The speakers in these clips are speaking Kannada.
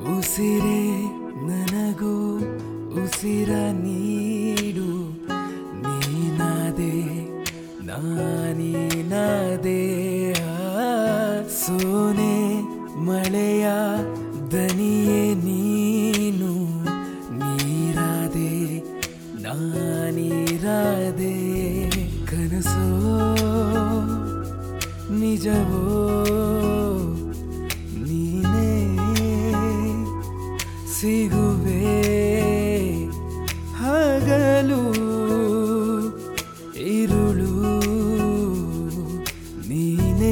ಉಸಿರೇ ನನಗೂ ಉಸಿರ ನೀಡು ನೀನಾದೆ ನಾನೀನಾದೆ ಆ, ಸೋನೆ ಮಳೆಯ ದನಿಯೇ ನೀನು ನೀರಾದೆ ನಾನೀರಾದೆ ಕನಸೋ ನಿಜವೋ ನೀನೇ ಸಿಗುವೆ ಹಗಲು ಇರುಳು ನೀನೇ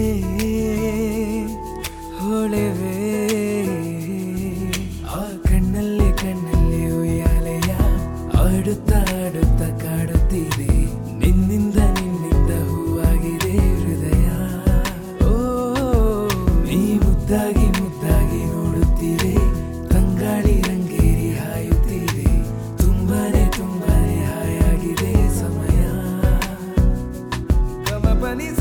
ಹೊಳೆವೆ ಆ ಕಣ್ಣಲ್ಲಿ ಕಣ್ಣಲ್ಲಿ ಉಯ್ಯಾಲೆಯ ಆಡುತ್ತಾ ಆಡುತ್ತಾ ಕಾಡುತ್ತಿದೆ ನಿನ್ನಿಂದ ನಿನ್ನಿಂದ ಹೂವಾಗಿದೆ ಹೃದಯ ಓ ನೀ ಮುದ್ದಾಗಿ ಮುದ್ದಾಗಿ ನೋಡುತ್ತಿದೆ ತಂಗಾಳಿ ರಂಗೇರಿ ಹಾಯುತ್ತಿದೆ ತುಂಬಾನೇ ತುಂಬಾನೇ ಹಾಯಾಗಿದೆ ಸಮಯ ಗಮಪನಿಸ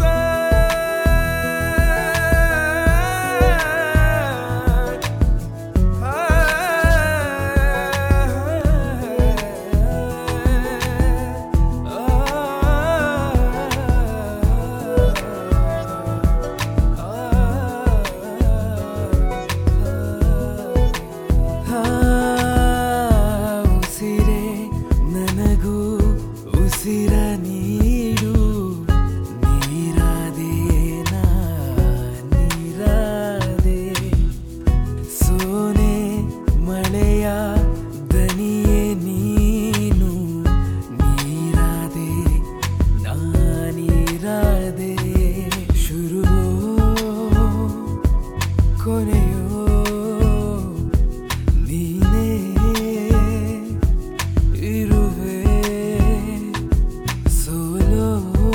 ಉಸಿರೇ ನನಗೂ ಉಸಿರ ನೀಡು ನೀರಾದೆ ನಾ ನೀರಾದೆ ಸೋನೆ ಮಳೆಯ ದನಿಯೇ ನೀನು ನೀರಾದೆ ನಾನೀರಾದೆ ಶುರುವೋ ಕೊನೆಯೋ ನೀನೇ ಇರುವೆ ಸೋಲೋ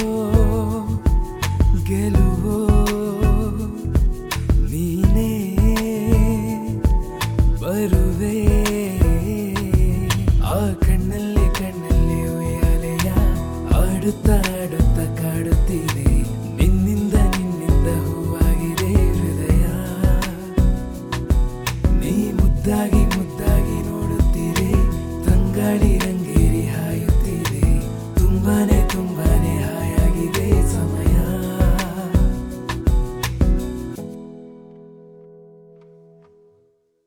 ಗೆಲುವೋ ನೀನೇ ಬರುವೆ ಆ ಕಣ್ಣಲ್ಲಿ ಕಣ್ಣಲ್ಲಿ ಉಯ್ಯಾಲೆಯ ಆಡುತ್ತಾ ಆಡುತ್ತಾ ಕಾಡುತ್ತಿದೆ ನಿನ್ನಿಂದ ನಿನ್ನಿಂದ ಹೂವಾಗಿದೆ ಹೃದಯ ನೀ ಮುದ್ದಾಗಿ ಮುದ್ದಾಗಿ ನೋಡುತ್ತೀರೆ ತಂಗಾಳಿ ರಂಗೇರಿ ಹಾಯುತ್ತಿದೆ ತುಂಬಾನೇ ತುಂಬ